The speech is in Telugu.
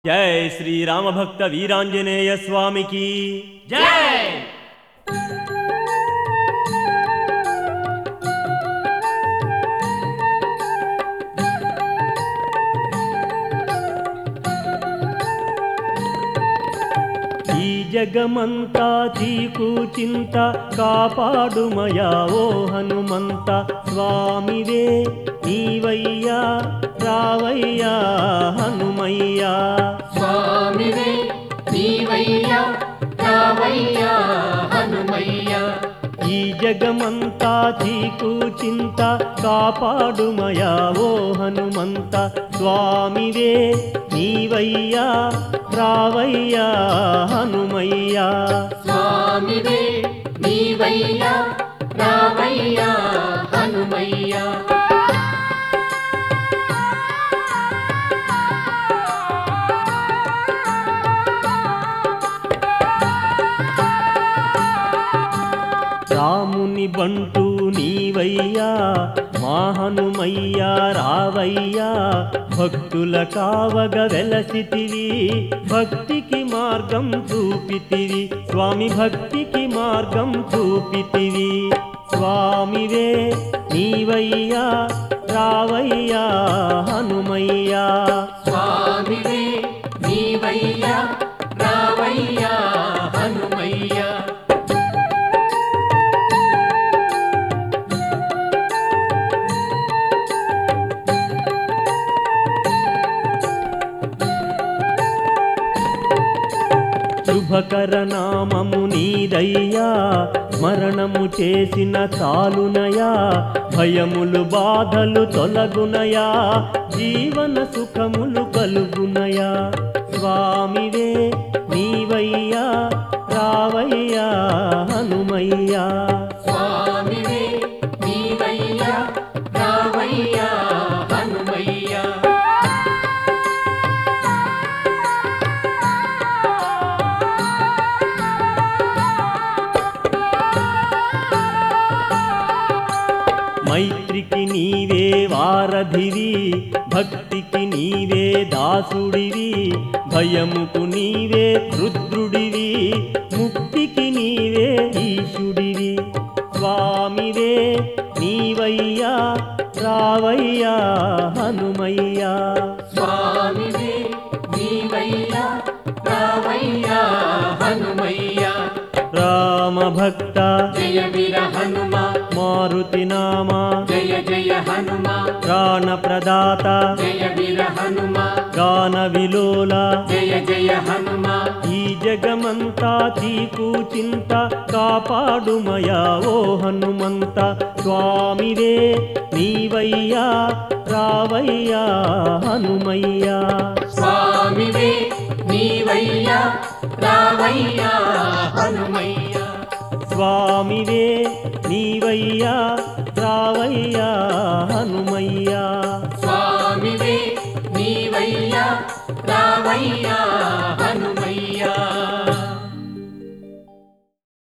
జై శ్రీరామభక్త వీరాంజనేయ స్వామికి జై ఈ జగమంతా చీకు చింత కాపాడుమయా ఓ హనుమంత స్వామివే నీవయ్యా రావయ్యా హనుమయ్యా స్వామివే నీవయ్యా రావయ్యా హనుమయ్యా ఈ జగమంతా చీకు చింత కాపాడుమయా ఓ హనుమంత స్వామివే నీవయ్యా రావయ్యా హనుమయ్యా స్వామివే నీవయ్యా రావయ్యా హనుమయ్యా రాముని బంటూ నీవయ్యా మా హనుమయ్యా రావయ్యా భక్తుల కావగ వెలసితివి భక్తికి మార్గం చూపితివి స్వామి భక్తికి మార్గం చూపితివి స్వామివే నీవయ్యా రావయ్యా హనుమయ్యా స్వామివే నీవయ్యా రావయ్యా హనుమయ్యా శుభకర నామము నీదయ్యా స్మరణము చేసిన చాలునయా భయములు బాధలు తొలగునయా జీవన సుఖములు కలుగునయా స్వామివే నీవయ్యా రావయ్యా హనుమయ్యా స్వామివే నీవయ్యా రావయ్యా హనుమయ్యా మైత్రికి నీవే వారధివి భక్తికి నీవే దాసుడివి భయముకు నీవే రుద్రుడివి ముక్తికి నీవే ఈశుడివి స్వామివే నీవయ్యా రావయ్యా హనుమయ్యా స్వామివే నీవయ్యా రావయ్యా హనుమయ్యా రామ భక్త జయ వీర హనుమ మారుతి నామా జయ జయ హనుమ ప్రాణ ప్రదాత జయ వీర హనుమ గాన విలోల జయ జయ హనుమ ఈ జగమంతా చీకు చింత కాపాడుమయా ఓ హనుమంత స్వామివే నీవయ్యా రావయ్యా హనుమయ్యా స్వామివే నీవయ్యా రావయ్యా హనుమయ్యా స్వామివే నీవయ్యా రావయ్యా హనుమయ్యా స్వామివే నీవయ్యా రావయ్యా హనుమ